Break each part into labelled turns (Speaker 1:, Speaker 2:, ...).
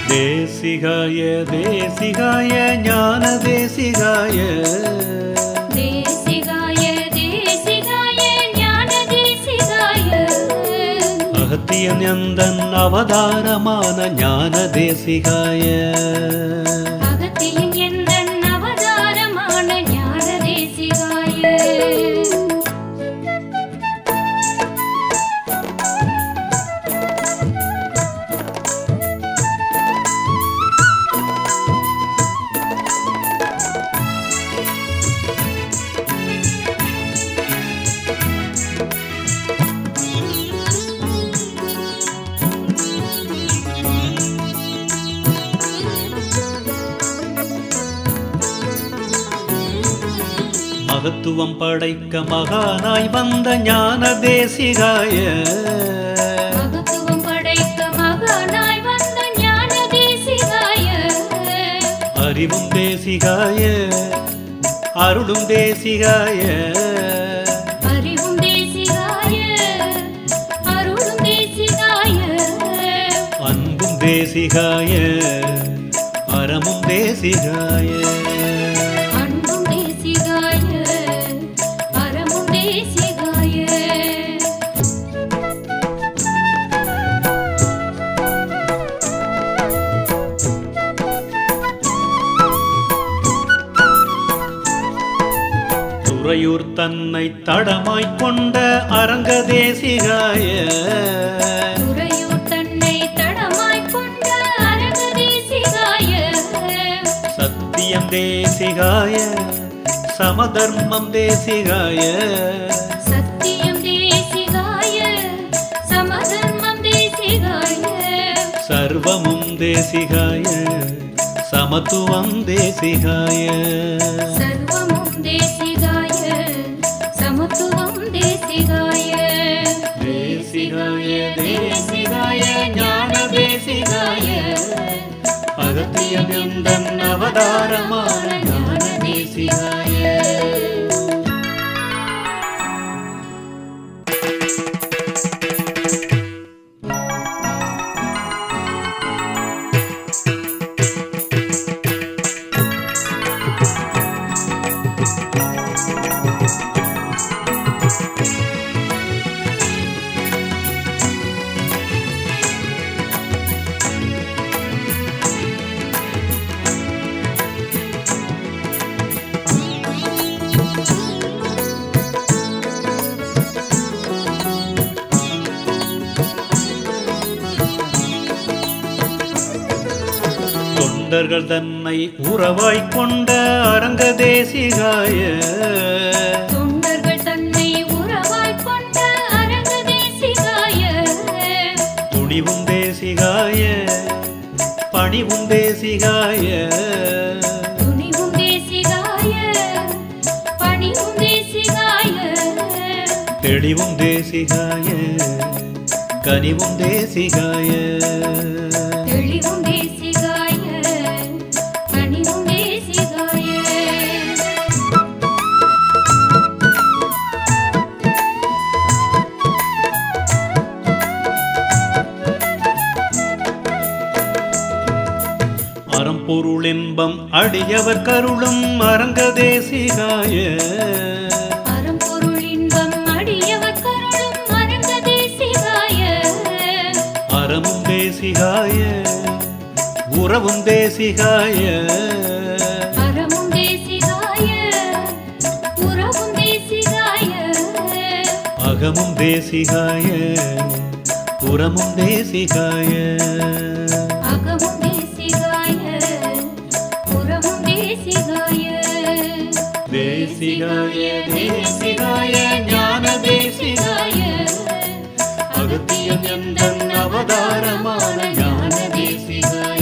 Speaker 1: தேசிகாய தேசிகாய ஞான தேசிகாய
Speaker 2: தேசிகாய தேசிகாய ஞான தேசிகாய
Speaker 1: அகத்தியன் எந்தன் அவதாரமான ஞான தேசிகாய
Speaker 2: அகத்தியின் எந்தன் அவதாரமான ஞான தேசிகாய
Speaker 1: மகத்துவம் படைக்க மகானாய் வந்த ஞான தேசிகாய
Speaker 2: மகத்துவம் படைக்க மகனாய் வந்த ஞான தேசிகாய
Speaker 1: அறிவும் தேசிகாய அருளும் தேசிகாய
Speaker 2: அறிவும் தேசிகாய அருளும் தேசிகாய
Speaker 1: அன்பும் தேசிகாய அறமும் தேசிகாய
Speaker 2: அன்பும் தேசிகாய அறமும் தேசிகாய
Speaker 1: துறையூர் தன்னை தடமாய்க் கொண்ட அரங்க தேசிகாய
Speaker 2: துறையூர் தன்னை தடமாய்க் கொண்ட அரங்க தேசிகாய
Speaker 1: சத்தியம் தேசிகாய சமதர்மம் தேசிகாய
Speaker 2: சத்தியம் தேசிகாய சமதர்மம் தேசிகாய
Speaker 1: சர்வமும் தேசிகாய சமத்துவம் தேசிகாய
Speaker 2: சர்வமும் தேசிகாய சமத்துவம் தேசிகாய
Speaker 1: தேசிகாய தேசிகாய ஞான தேசிகாய அகத்தியம் எந்தன் அவதாரமான ஞான தேசிகாய தொண்டர்கள் தன்னை உறவாய்க் கொண்ட அரங்க தேசிகாய
Speaker 2: தொண்டர்கள் தன்னை உறவாய்க் கொண்ட அரங்க தேசிகாய
Speaker 1: துணிவும் தேசிகாய பணிவும் தேசிகாய
Speaker 2: துணிவும் தேசிகாய பணிவும் தேசிகாய
Speaker 1: தெளிவும் தேசிகாய கனிவும் தேசிகாய
Speaker 2: தெளிவும் தேசிகாய பணிவும் தேசிகாய
Speaker 1: அறம்பொருள் இன்பம் அடியவர் கருளும் அரங்க தேசிகாய
Speaker 2: அறம்பொருள் இன்பம் அடியவர் கருளும் அரங்க தேசிகாய
Speaker 1: அறமும் தேசிகாய உறவும் தேசிகாய
Speaker 2: அறமும் தேசிகாய உறவும் தேசிகாய
Speaker 1: அகமும் தேசிகாய புறமும் தேசிகாய
Speaker 2: அகமும் தேசிகாய புறமும் தேசிகாய
Speaker 1: தேசிகாய தேசிகாய ஞான தேசிகாய அகத்தியம் எந்தன் அவதாரமான ஞான தேசிகாய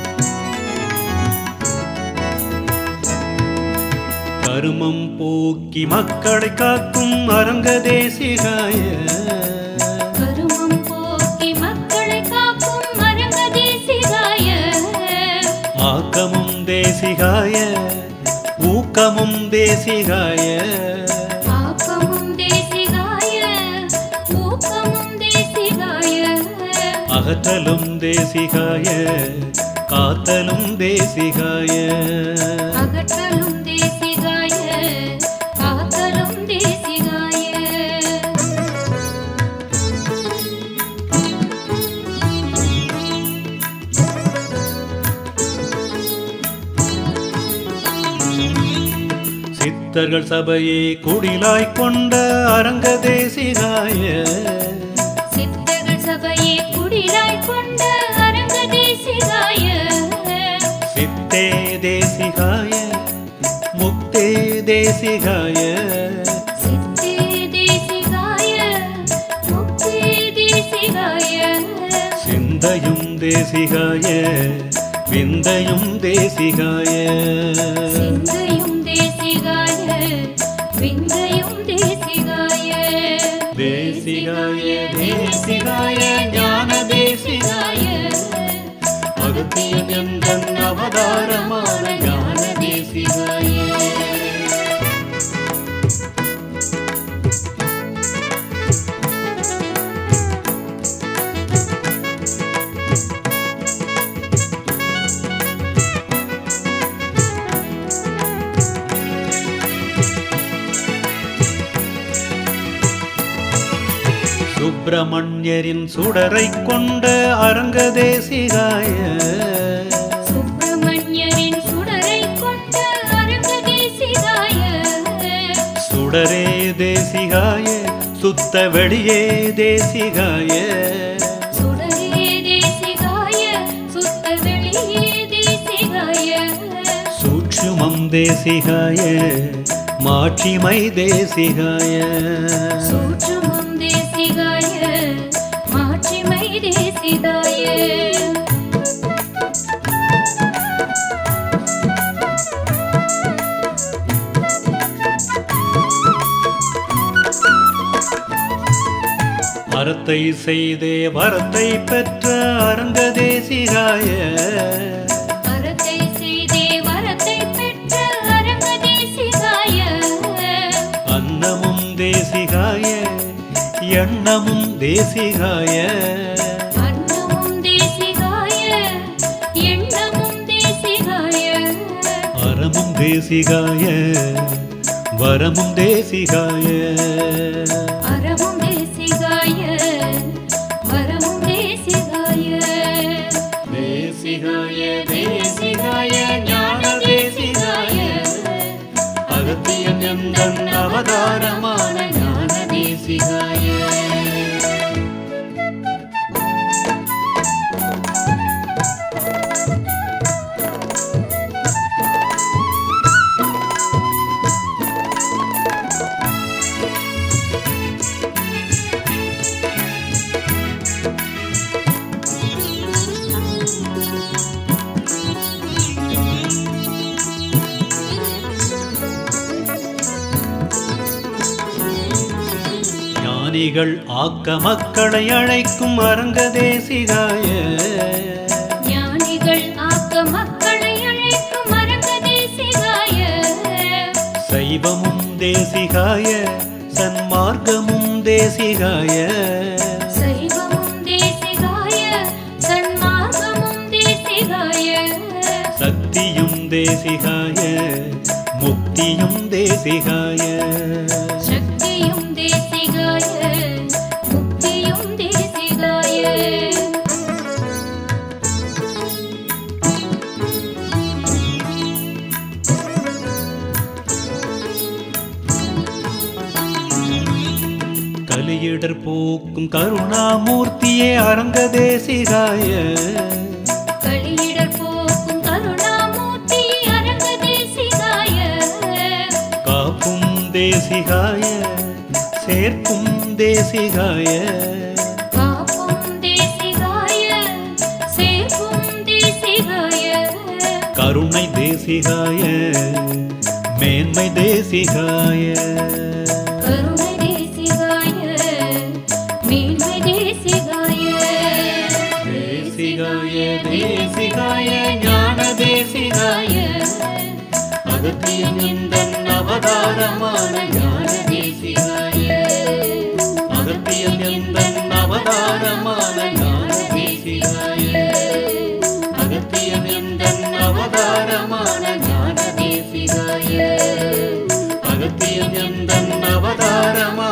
Speaker 1: கருமம் போக்கி போக்கி மக்களை காக்கும் அரங்க தேசிகாய
Speaker 2: கருமம் போக்கி மக்களை காக்கும் அரங்க தேசிகாய
Speaker 1: ஆக்கமும் தேசிகாய ஊக்கமும் தேசிகாய
Speaker 2: ஆக்கமும் தேசிகாய ஊக்கமும் தேசிகாய
Speaker 1: அகற்றலும் தேசிகாய காத்தலும் தேசிகாய
Speaker 2: அகற்றலும் தேசிகாய காத்தலும் தேசிகாய
Speaker 1: சித்தர்கள் சபையை குடிலாய் கொண்ட அரங்க தேசிகாய
Speaker 2: சித்தர்கள் சபையை குடிலாய் கொண்ட அரங்க தேசிகாய
Speaker 1: சித்தே தேசிகாய முக்தே தேசிகாய
Speaker 2: சித்தே தேசிகாய முக்தி தேசிகாய
Speaker 1: சிந்தையும் தேசிகாய விந்தையும் தேசிகாய
Speaker 2: சிந்தையும் தேசிகாய விந்தையும் தேசிகாய
Speaker 1: தேசிகாய தேசிகாய ஞான தேசிகாய அகத்தியன் எந்தன் அவதாரமான ஞான தேசிகாய சுப்பிரமணியரின் சுடரை கொண்ட அரங்க தேசிகாய
Speaker 2: சுப்பிரமணியரின் சுடரை கொண்ட அரங்க தேசிகாய
Speaker 1: சுடரே தேசிகாய சுத்த வெளியே தேசிகாய
Speaker 2: சுடரே தேசிகாய சுத்த வெளியே தேசிகாய
Speaker 1: சூட்சுமம் தேசிகாய மாட்சிமை தேசிகாய
Speaker 2: சூட்சுமம் தேசிகாய மாட்சிமை தேசிகாய
Speaker 1: அறத்தை செய்தே வரத்தை பெற்ற அரங்க தேசிகாய
Speaker 2: வரத்தை செய்தே வரத்தை பெற்ற அரங்க தேசிகாய
Speaker 1: அன்னமும் தேசிகாய எண்ணமும் தேசிகாய
Speaker 2: அன்னமும் தேசிகாய எண்ணமும் தேசிகாய
Speaker 1: அறமும் தேசிகாய வரமும் தேசிகாய
Speaker 2: அறமும் தேசிகாய வரமும் தேசிகாய
Speaker 1: தேசிகாய தேசிகாய ஞான தேசிகாய அகத்தியன் எந்தன் அவதாரமான ஞான தேசிகாய ஞானிகள் ஆக்க மக்களை அழைக்கும் அரங்க தேசிகாய
Speaker 2: ஞானிகள் ஆக்க மக்களை அழைக்கும் அரங்க தேசிகாய
Speaker 1: சைவமும் தேசிகாய சன்மார்க்கமும் தேசிகாய
Speaker 2: சைவமும் தேசிகாய சன்மார்க்கமும் தேசிகாய
Speaker 1: சக்தியும் தேசிகாய முக்தியும் தேசிகாய
Speaker 2: சக்தியும் தேசிகாய முக்தியும் தேசிகாய
Speaker 1: கலியிடர் போக்கும் கருணாமூர்த்தியே அரங்க தேசிகாய
Speaker 2: களியிடர் போக்கும் கருணாமூர்த்தி அரங்க தேசிகாய
Speaker 1: காப்பும் தேசிகாய சேர்க்கும் தேசிகாய
Speaker 2: காப்பும் தேசிகாய சேர்க்கும் தேசிகாய
Speaker 1: கருணை தேசிகாய மேன் மேன்மை தேசிகாய
Speaker 2: கருணை தேசிகாய மேன்மை தேசிகாய
Speaker 1: தேசிகாய தேசிகாய ஞான தேசிகாய அகத்தியன் எந்தன் அவதாரமான ஞான தேசிகாய அகத்தியன் எந்தன் அவதாரமான ஞான தேசிகாய அகத்தியன் எந்தன் அவதாரமான ஞான தேசிகாய அகத்தியன் எந்தன் அவதாரமான